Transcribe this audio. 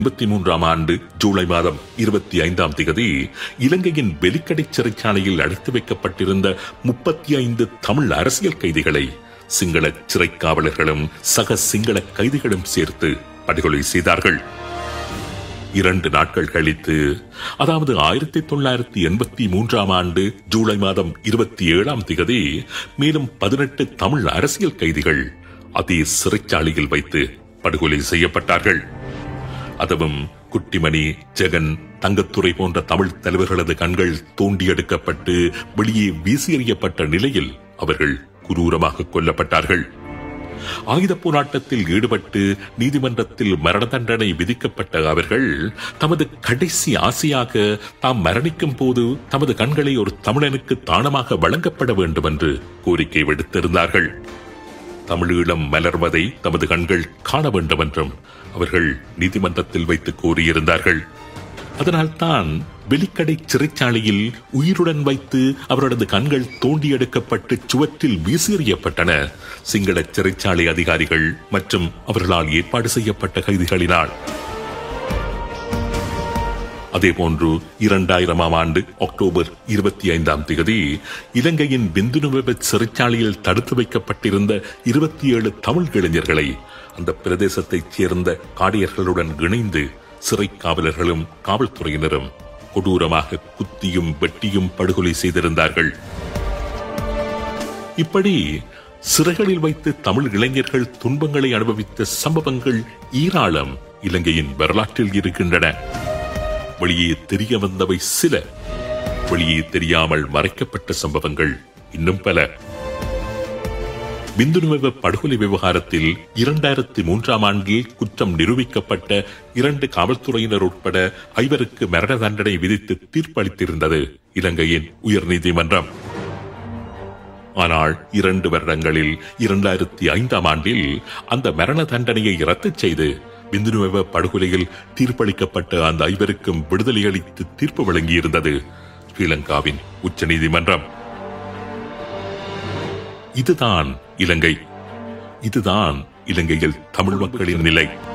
இருபத்தி மூன்றாம் ஆண்டு ஜூலை மாதம் இருபத்தி ஐந்தாம் திகதி இலங்கையின் வெலிக்கடை சிறைச்சாலையில் அடைத்து வைக்கப்பட்டிருந்த முப்பத்தி ஐந்து தமிழ் அரசியல் கைதிகளை சிங்கள சிறைக் காவலர்களும் சக சிங்கள கைதிகளும் சேர்த்து படுகொலை செய்தார்கள் இரண்டு நாட்கள் கழித்து அதாவது ஆயிரத்தி தொள்ளாயிரத்தி எண்பத்தி மூன்றாம் ஆண்டு ஜூலை மாதம் இருபத்தி ஏழாம் திகதி மேலும் பதினெட்டு தமிழ் அரசியல் கைதிகள் அதே சிறைச்சாலையில் வைத்து படுகொலை செய்யப்பட்டார்கள் அதுவும் குட்டிமணி ஜெகன் தங்கத்துறை போன்ற தமிழ் தலைவர்களது கண்கள் தோண்டி எடுக்கப்பட்டு வெளியே வீசி எறியப்பட்ட நிலையில் அவர்கள் குரூரமாக கொல்லப்பட்டார்கள் ஆயுத போராட்டத்தில் ஈடுபட்டு நீதிமன்றத்தில் மரண தண்டனை விதிக்கப்பட்ட அவர்கள் தமது கடைசி ஆசையாக தாம் மரணிக்கும் போது தமது கண்களை ஒரு தமிழனுக்கு தானமாக வழங்கப்பட வேண்டும் என்று கோரிக்கை விடுத்திருந்தார்கள் தமிழீழம் மலர்வதை தமது கண்கள் காண வேண்டும் என்றும் அவர்கள் நீதிமன்றத்தில் வைத்து கூறியிருந்தார்கள் அதனால்தான் வெளிக்கடை சிறைச்சாலையில் உயிருடன் வைத்து அவரது கண்கள் தோண்டி எடுக்கப்பட்டு சுவற்றில் வீசியறியப்பட்டன சிங்கள சிறைச்சாலை அதிகாரிகள் மற்றும் அவர்களால் ஏற்பாடு செய்யப்பட்ட கைதிகளினால் அதேபோன்று இரண்டாயிரமாம் ஆண்டு அக்டோபர் இருபத்தி ஐந்தாம் தேதி இலங்கையின் பிந்துனுவெப சிறைச்சாலையில் தடுத்து வைக்கப்பட்டிருந்த இருபத்தி ஏழு தமிழ் இளைஞர்களை அந்த பிரதேசத்தைச் சேர்ந்த காடியர்களுடன் இணைந்து சிறை காவலர்களும் காவல்துறையினரும் கொடூரமாக குத்தியும் வெட்டியும் படுகொலை செய்திருந்தார்கள் இப்படி சிறைகளில் வைத்து தமிழ் இளைஞர்கள் துன்பங்களை அனுபவித்த சம்பவங்கள் ஈராளம் இலங்கையின் வரலாற்றில் இருக்கின்றன வெளியே தெரிய வந்தவை சில வெளியே தெரியாமல் மறைக்கப்பட்ட சம்பவங்கள் இன்னும் பல பிந்துனுவெவ படுகொலை விவகாரத்தில் இரண்டாயிரத்தி மூன்றாம் ஆண்டில் குற்றம் நிரூபிக்கப்பட்ட இரண்டு காவல்துறையினர் உட்பட ஐவருக்கு மரண தண்டனை விதித்து தீர்ப்பளித்திருந்தது இலங்கையின் உயர்நீதிமன்றம் ஆனால் இரண்டு வருடங்களில் இரண்டாயிரத்தி ஐந்தாம் ஆண்டில் அந்த மரண தண்டனையை ரத்து செய்து பிந்துனுவெவ படுகொலையில் தீர்ப்பளிக்கப்பட்ட அந்த ஐவருக்கும் விடுதலை அளித்து தீர்ப்பு வழங்கியிருந்தது ஸ்ரீலங்காவின் உச்சநீதிமன்றம் இதுதான் இலங்கை இதுதான் இலங்கையில் தமிழ் மக்களின் நிலை